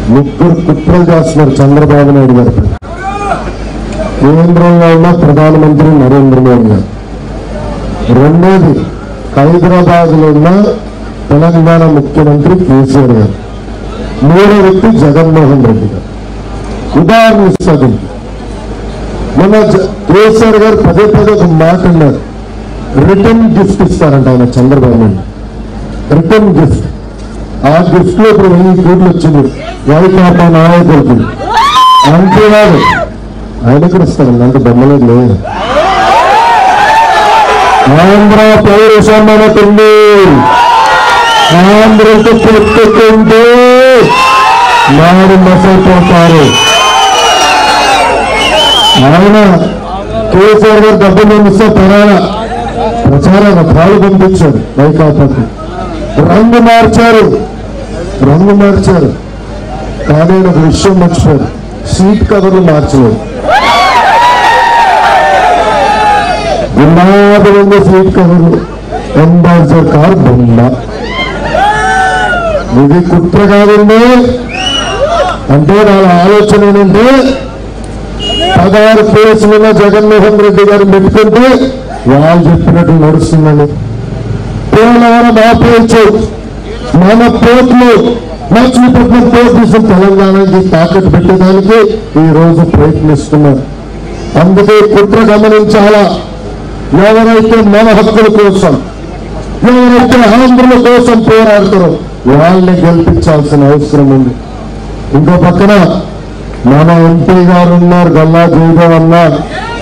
ముగ్గురు కుట్రలు చేస్తున్నారు చంద్రబాబు నాయుడు గారిపై కేంద్రంలో ఉన్న ప్రధానమంత్రి నరేంద్ర మోడీ గారు రెండోది హైదరాబాద్ లో ఉన్న తెలంగాణ ముఖ్యమంత్రి కేసీఆర్ గారు మూడో వ్యక్తి జగన్మోహన్ రెడ్డి గారు ఉదాహరణ ఇస్తుంది మన జ- కేసీఆర్ గారు పదే పదే ఒక మాట అన్నారు రిటర్న్ గిఫ్ట్ ఇస్తారంట ఆయన చంద్రబాబు నాయుడు రిటర్న్ గిఫ్ట్ ఆ గిఫ్ట్ లో ఇప్పుడు వెయ్యి కోట్లు వచ్చింది వైకాపా నాయకులకి అంతేకాదు ఆయన కూడా ఇస్తారండి అంత బొమ్మలేదు లేదు ఆంధ్ర పౌరుషం మనకుంది ఆంధ్రతో పెట్టుకుంటే నాడు మసైపోతారు ఆయన కేసీఆర్ గారు డబ్బులు ఇస్తే ప్రధాన ప్రచారాల పాలు పంపించారు వైకాపాకి రంగు మార్చారు రంగు మార్చారు కానీ ఆయన ఒక విషయం మర్చిపోయారు సీట్ కవర్లు మార్చలేదు గులాబీ రంగు సీట్ కవర్లు అంబాసిడర్ కార్ బొమ్మ ఇది కుట్ర కాదండి అంటే వాళ్ళ ఆలోచన ఏంటంటే పదహారు కేసులున్న జగన్మోహన్ రెడ్డి గారు పెట్టుకుంటే వాళ్ళు చెప్పినట్టు నడుస్తుందని పోలవరం ఆపేయచ్చు మన పోర్టులు మచిలీపట్నం పోర్టు తీసుకుని తెలంగాణకి తాకట్టు పెట్టడానికి ఈ రోజు ప్రయత్నిస్తున్నారు అందుకే కుట్ర గమనించాలా ఎవరైతే మన హక్కుల కోసం ఎవరైతే ఆంధ్రుల కోసం పోరాడతారో వాళ్ళని గెలిపించాల్సిన అవసరం ఉంది ఇంకో పక్కన మన ఎంపీ గారు ఉన్నారు గల్లా జయదేవ్ అన్న